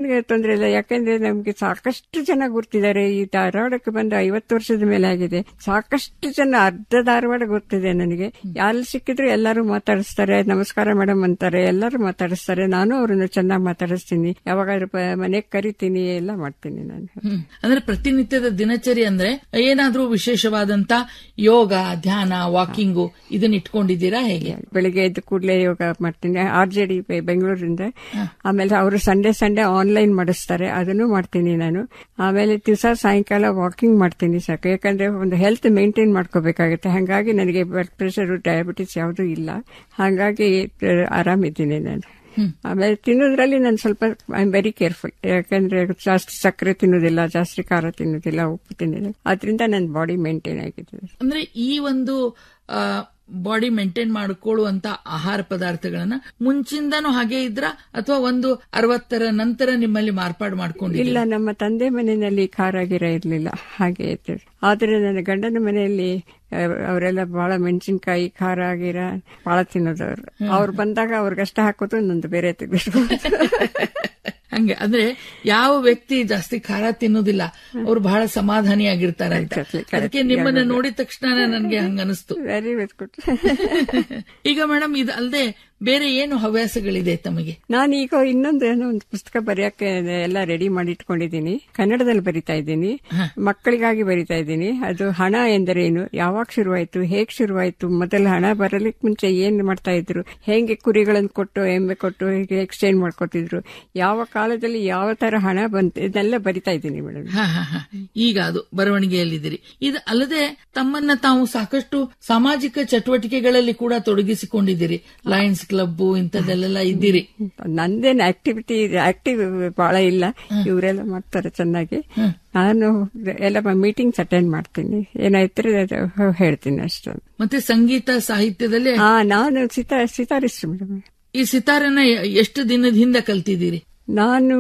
ತೊಂದರೆ ಇಲ್ಲ ಯಾಕಂದ್ರೆ ನಮ್ಗೆ ಸಾಕಷ್ಟು ಜನ ಗುರ್ತಿದ್ದಾರೆ ಈ ಧಾರವಾಡಕ್ಕೆ ಬಂದು ಐವತ್ತು ವರ್ಷದ ಮೇಲೆ ಆಗಿದೆ ಸಾಕಷ್ಟು ಜನ ಅರ್ಧ ಧಾರವಾಡ ಗೊತ್ತಿದೆ ನನಗೆ ಯಾರು ಸಿಕ್ಕಿದ್ರು ಎಲ್ಲರೂ ಮಾತಾಡಿಸ್ತಾರೆ ನಮಸ್ಕಾರ ಮೇಡಮ್ ಅಂತಾರೆ ಎಲ್ಲರೂ ಮಾತಾಡಿಸ್ತಾರೆ ನಾನು ಅವ್ರನ್ನ ಚೆನ್ನಾಗಿ ಮಾತಾಡಿಸ್ತೀನಿ ಯಾವಾಗಾದ್ರೂ ಮನೆಗೆ ಕರಿತೀನಿ ಎಲ್ಲ ಮಾಡ್ತೀನಿ ನಾನು ಹ್ಮ್. ಅಂದ್ರೆ ಪ್ರತಿನಿತ್ಯದ ದಿನಚರಿ ಅಂದ್ರೆ ಏನಾದ್ರೂ ವಿಶೇಷವಾದಂತ ಯೋಗ ಧ್ಯಾನ ವಾಕಿಂಗು ಇದನ್ನ ಇಟ್ಕೊಂಡಿದ್ದೀರಾ ಹೇಗೆ ಬೆಳಿಗ್ಗೆ ಎದ್ದು ಕೂಡಲೇ ಯೋಗ ಮಾಡ್ತೀನಿ ಆರ್ ಜೆ ಡಿ ಬೆಂಗಳೂರಿಂದ ಆಮೇಲೆ ಅವರು ಸಂಡೇ ಸಂಡೇ ಆನ್ಲೈನ್ ಮಾಡಿಸ್ತಾರೆ ಅದನ್ನು ಮಾಡ್ತೀನಿ ನಾನು ಆಮೇಲೆ ದಿವಸ ಸಾಯಂಕಾಲ ವಾಕಿಂಗ್ ಮಾಡ್ತೀನಿ ಸಾಕು ಯಾಕಂದ್ರೆ ಒಂದು ಹೆಲ್ತ್ ಮೇಂಟೈನ್ ಮಾಡ್ಕೋಬೇಕಾಗುತ್ತೆ ಹಾಗಾಗಿ ನನಗೆ ಬ್ಲಡ್ ಪ್ರೆಷರ್ ಡಯಾಬಿಟಿಸ್ ಯಾವುದೂ ಇಲ್ಲ ಹಾಗಾಗಿ ಆ, ಆರಾಮಿದ್ದೀನಿ ನಾನು ಆಮೇಲೆ ತಿನ್ನೋದ್ರಲ್ಲಿ ನಾನು ಸ್ವಲ್ಪ ಐ ಆಮ್ ವೆರಿ ಕೇರ್ಫುಲ್ ಯಾಕಂದ್ರೆ ಜಾಸ್ತಿ ಸಕ್ಕರೆ ತಿನ್ನೋದಿಲ್ಲ ಜಾಸ್ತಿ ಖಾರ ತಿನ್ನೋದಿಲ್ಲ ಉಪ್ಪು ತಿನ್ನೋದಿಲ್ಲ ಅದರಿಂದ ನನ್ನ ಬಾಡಿ ಮೇಂಟೈನ್ ಆಗಿದೆ ಅಂದ್ರೆ ಈ ಒಂದು ಬಾಡಿ ಮೇಂಟೈನ್ ಮಾಡಿಕೊಳ್ಳುವಂತ ಆಹಾರ ಪದಾರ್ಥಗಳನ್ನ ಮುಂಚಿಂದನೂ ಹಾಗೆ ಇದ್ರ ಅಥವಾ ಒಂದು ಅರವತ್ತರ ನಂತರ ನಿಮ್ಮಲ್ಲಿ ಮಾರ್ಪಾಡು ಮಾಡ್ಕೊಂಡಿಲ್ಲ ಇಲ್ಲ ನಮ್ಮ ತಂದೆ ಮನೆಯಲ್ಲಿ ಖಾರ ಗಿರ ಇರಲಿಲ್ಲ ಹಾಗೆ ಇತ್ತು ಆದ್ರೆ ನನ್ನ ಗಂಡನ ಮನೆಯಲ್ಲಿ ಆ, ಅವರೆಲ್ಲ ಬಹಳ ಮೆಣಸಿನ್ಕಾಯಿ ಖಾರ ಗಿರ ಬಹಳ ತಿನ್ನೋದವ್ರು ಅವ್ರು ಬಂದಾಗ ಅವ್ರಿಗಷ್ಟ ಹಾಕೋದು ನಂದು ಬೇರೆ ತೆಗೆದು ಹಂಗೆ ಅಂದ್ರೆ ಯಾವ ವ್ಯಕ್ತಿ ಜಾಸ್ತಿ ಖಾರ ತಿನ್ನೋದಿಲ್ಲ ಅವ್ರು ಬಹಳ ಸಮಾಧಾನಿಯಾಗಿರ್ತಾರೆ ಅಂತ Exactly, correct. ಅದಕ್ಕೆ ನಿಮ್ಮನ್ನ ನೋಡಿದ ತಕ್ಷಣ ನನ್ಗೆ ಹಂಗ ಅನಿಸ್ತು ವೆರಿ ವೆರಿ ಈಗ ಮೇಡಮ್ ಇದು ಅಲ್ಲದೆ ಬೇರೆ ಏನು ಹವ್ಯಾಸಗಳಿದೆ ತಮಗೆ ನಾನು ಈಗ ಇನ್ನೊಂದು ಏನೋ ಒಂದು ಪುಸ್ತಕ ಬರೆಯಕ್ಕೆ ಎಲ್ಲ ರೆಡಿ ಮಾಡಿ ಇಟ್ಕೊಂಡಿದ್ದೀನಿ ಕನ್ನಡದಲ್ಲಿ ಬರಿತಾ ಇದ್ದೀನಿ ಮಕ್ಕಳಿಗಾಗಿ ಬರಿತಾ ಇದ್ದೀನಿ ಅದು ಹಣ ಎಂದರೇನು ಯಾವಾಗ ಶುರುವಾಯ್ತು ಹೇಗ್ ಶುರುವಾಯ್ತು ಮೊದಲು ಹಣ ಬರಲಿಕ್ಕೆ ಮುಂಚೆ ಏನ್ ಮಾಡ್ತಾ ಇದ್ರು ಹೆಂಗೆ ಕುರಿಗಳನ್ನು ಕೊಟ್ಟು ಎಮ್ಮೆ ಕೊಟ್ಟು ಹೇಗೆ ಎಕ್ಸ್ಚೇಂಜ್ ಮಾಡ್ಕೊತಿದ್ರು ಯಾವ ಕಾಲದಲ್ಲಿ ಯಾವ ತರ ಹಣ ಬಂತು ಇದನ್ನೆಲ್ಲ ಬರಿತಾ ಇದ್ದೀನಿ ಮೇಡಮ್ ಹ, ಹ, ಹ. ಈಗ ಅದು ಬರವಣಿಗೆಯಲ್ಲಿದ್ದೀರಿ ಇದು ಅಲ್ಲದೆ ತಮ್ಮನ್ನ ತಾವು ಸಾಕಷ್ಟು ಸಾಮಾಜಿಕ ಚಟುವಟಿಕೆಗಳಲ್ಲಿ ಕೂಡ ತೊಡಗಿಸಿಕೊಂಡಿದ್ದೀರಿ ಲಯನ್ಸ್ ಕ್ಲಬ್ ಇಂಥದ್ದೆಲ್ಲ ಇದ್ದೀರಿ ನಂದೇನು ಆಕ್ಟಿವಿಟಿ ಆಕ್ಟಿವ್ ಬಹಳ ಇಲ್ಲ ಇವರೆಲ್ಲ ಮಾಡ್ತಾರೆ ಚೆನ್ನಾಗಿ ನಾನು ಎಲ್ಲ ಮೀಟಿಂಗ್ಸ್ ಅಟೆಂಡ್ ಮಾಡ್ತೀನಿ ಏನಾಯ್ತು ಅದು ಹೇಳ್ತೀನಿ ಅಷ್ಟು ಮತ್ತೆ ಸಂಗೀತ ಸಾಹಿತ್ಯದಲ್ಲಿ ಹಾ ನಾನು ಸಿತಾ ಸಿತಾರಿಸ್ಟ್ ಮೇಡಮ್ ಈ ಸಿತಾರನ್ನ ಎಷ್ಟು ದಿನದ ಹಿಂದೆ ಕಲ್ತಿದ್ದೀರಿ ನಾನು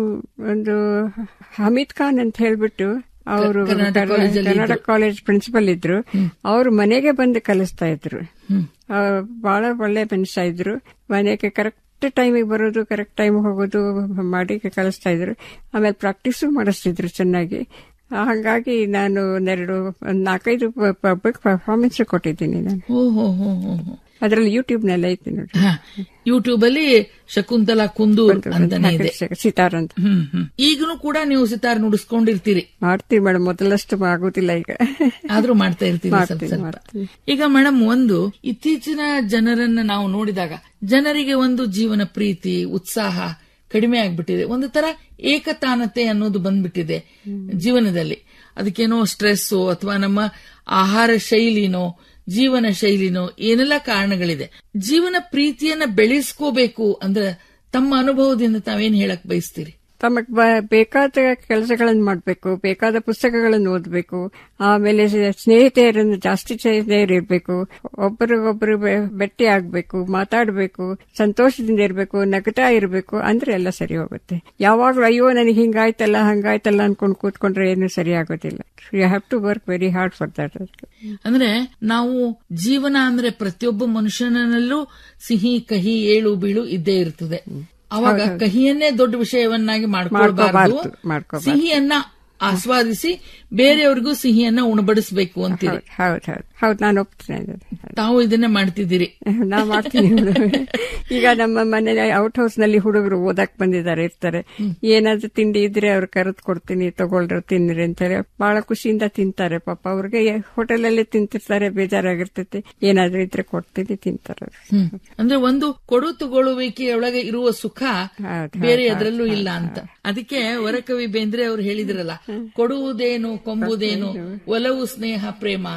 ಒಂದು ಹಮೀದ್ ಖಾನ್ ಅಂತ ಹೇಳ್ಬಿಟ್ಟು ಅವರು ಕರ್ನಾಟಕ ಕಾಲೇಜಲ್ಲಿ ಕನ್ನಡ ಕಾಲೇಜ್ ಪ್ರಿನ್ಸಿಪಲ್ ಇದ್ರು ಅವ್ರು ಮನೆಗೆ ಬಂದು ಕಲಿಸ್ತಾ ಇದ್ರು ಆ, ಬಹಳ ಒಳ್ಳೆ ಮನುಷ್ಯ ಇದ್ರು ಮನೆಗೆ ಕರೆಕ್ಟ್ ಟೈಮಿಗೆ ಬರೋದು ಕರೆಕ್ಟ್ ಟೈಮ್ ಹೋಗೋದು ಮಾಡಿ ಕಲಿಸ್ತಾ ಇದ್ರು ಆಮೇಲೆ ಪ್ರಾಕ್ಟೀಸು ಮಾಡಿಸ್ತಿದ್ರು ಚೆನ್ನಾಗಿ ಹಾಗಾಗಿ ನಾನು ಒಂದೆರಡು ಒಂದ್ ನಾಲ್ಕೈದು ಪಬ್ಲಿಕ್ ಪರ್ಫಾರ್ಮೆನ್ಸ್ ಕೊಟ್ಟಿದ್ದೀನಿ ನಾನು ಓ ಹೋ ಹೋ ಹೋ ಹೋ. ಅದರಲ್ಲಿ ಯೂಟ್ಯೂಬ್ನೆಲ್ಲ ಐತಿ ನೋಡಿ ಹ. ಯೂಟ್ಯೂಬ್ ಅಲ್ಲಿ ಶಕುಂತಲಾ ಕುಂದೂರ್ ಅಂತಾನೆ ಇದೆ ಸಿತಾರ್ ಅಂತ ಹ್ಮ್ ಹ್ಮ್ ಈಗಲೂ ಕೂಡ ನೀವು ಸಿತಾರ್ ನುಡಿಸ್ಕೊಂಡಿರ್ತೀರಿ ಮಾಡ್ತೀವಿ ಮೇಡಮ್ ಮೊದಲಷ್ಟು ಆಗೋದಿಲ್ಲ ಈಗ ಆದ್ರೂ ಮಾಡ್ತಾ ಇರ್ತೀರಿ ಸ್ವಲ್ಪ ಮಾಡ್ತೀನಿ, ಸ್ವಲ್ಪ ಮಾಡ್ತೀನಿ. ಈಗ ಮೇಡಮ್ ಒಂದು ಇತ್ತೀಚಿನ ಜನರನ್ನ ನಾವು ನೋಡಿದಾಗ ಜನರಿಗೆ ಒಂದು ಜೀವನ ಪ್ರೀತಿ ಉತ್ಸಾಹ ಕಡಿಮೆ ಆಗ್ಬಿಟ್ಟಿದೆ ಒಂದು ತರ ಏಕತಾನತೆ ಅನ್ನೋದು ಬಂದ್ಬಿಟ್ಟಿದೆ ಜೀವನದಲ್ಲಿ ಅದಕ್ಕೇನೋ ಸ್ಟ್ರೆಸ್ಸು ಅಥವಾ ನಮ್ಮ ಆಹಾರ ಶೈಲಿನೋ ಜೀವನ ಶೈಲಿನೋ ಏನೆಲ್ಲ ಕಾರಣಗಳಿದೆ ಜೀವನ ಪ್ರೀತಿಯನ್ನ ಬೆಳೆಸ್ಕೋಬೇಕು ಅಂದ್ರೆ ತಮ್ಮ ಅನುಭವದಿಂದ ತಾವೇನ್ ಹೇಳಕ್ ಬಯಸ್ತೀರಿ ತಮಗ್ ಬ- ಬೇಕಾದ ಕೆಲಸಗಳನ್ನು ಮಾಡಬೇಕು ಬೇಕಾದ ಪುಸ್ತಕಗಳನ್ನು ಓದಬೇಕು ಆಮೇಲೆ ಸ- ಸ್ನೇಹಿತೆಯರನ್ನು ಜಾಸ್ತಿ ಸ್ನೇಹಿತೆಯರಿರ್ಬೇಕು ಒಬ್ಬರಿಗೊಬ್ಬರು ಬೆ- ಭೇಟಿ ಆಗ್ಬೇಕು ಮಾತಾಡಬೇಕು ಸಂತೋಷದಿಂದ ಇರಬೇಕು ನಗತಾ ಇರಬೇಕು ಅಂದ್ರೆ ಎಲ್ಲ ಸರಿ ಹೋಗುತ್ತೆ ಯಾವಾಗ್ಲೂ ಅಯ್ಯೋ ನನಗೆ ಹಿಂಗಾಯ್ತಲ್ಲ ಹಂಗಾಯ್ತಲ್ಲ ಅನ್ಕೊಂಡು ಕೂತ್ಕೊಂಡ್ರೆ ಏನು ಸರಿ ಆಗೋದಿಲ್ಲ you have to work very hard for that ಅಂದ್ರೆ ನಾವು ಜೀವನ ಅಂದ್ರೆ ಪ್ರತಿಯೊಬ್ಬ ಮನುಷ್ಯನಲ್ಲೂ ಸಿಹಿ ಕಹಿ ಏಳು ಬೀಳು ಇದ್ದೇ ಇರ್ತದೆ ಅವಾಗ ಕಹಿಯನ್ನೇ ದೊಡ್ಡ ವಿಷಯವನ್ನಾಗಿ ಮಾಡ್ಕೊಳ್ಬಾರ್ದು ಮಾಡ್ಕೋಬಾರ್ದು, ಮಾಡ್ಕೋಬಾರ್ದು. ಸಿಹಿಯನ್ನ ಆಸ್ವಾದಿಸಿ ಬೇರೆಯವ್ರಿಗೂ ಸಿಹಿಯನ್ನ ಉಣಬಡಿಸಬೇಕು ಅಂತೀರಿ ಹೌದು ಹೌದು ಹೌದು ನಾನು ಒಪ್ತೀನಿ ಅದನ್ನ. ತಾವು ಇದನ್ನೇ ಮಾಡ್ತಿದ್ದೀರಿ ನಾ ಮಾಡ್ತೀನಿ ಈಗ ನಮ್ಮ ಮನೆ ಔಟ್ ಹೌಸ್ ನಲ್ಲಿ ಹುಡುಗರು ಓದಕ್ ಬಂದಿದ್ದಾರೆ ಇರ್ತಾರೆ ಏನಾದ್ರೂ ತಿಂಡಿ ಇದ್ರೆ ಅವ್ರು ಕರೆದು ಕೊಡ್ತೀನಿ ತಗೊಳ್ರು ತಿನ್ನಿರಿ ಅಂತಾರೆ ಬಹಳ ಖುಷಿಯಿಂದ ತಿಂತಾರೆ ಪಾಪ ಅವ್ರಿಗೆ ಹೋಟೆಲ್ ಅಲ್ಲಿ ತಿಂತಿರ್ತಾರೆ ಬೇಜಾರಾಗಿರ್ತೈತಿ ಏನಾದ್ರೂ ಇದ್ರೆ ಕೊಡ್ತೀನಿ ತಿಂತಾರೆ ಅವ್ರು. ಹ್ಮ್. ಅಂದ್ರೆ ಒಂದು ಕೊಡು ತಗೊಳ್ಳುವಿಕೆಯೊಳಗೆ ಇರುವ ಸುಖ ಹೌದು, ಬೇರೆ ಎದರಲ್ಲೂ ಇಲ್ಲ ಅಂತ ಅದಕ್ಕೆ ವರಕವಿ ಬೇಂದ್ರೆ ಅವರು ಹೇಳಿದ್ರಲ್ಲ ಕೊಡುವುದೇನು ಕೊಂಬುದೇನು ಒಲವು ಸ್ನೇಹ ಪ್ರೇಮ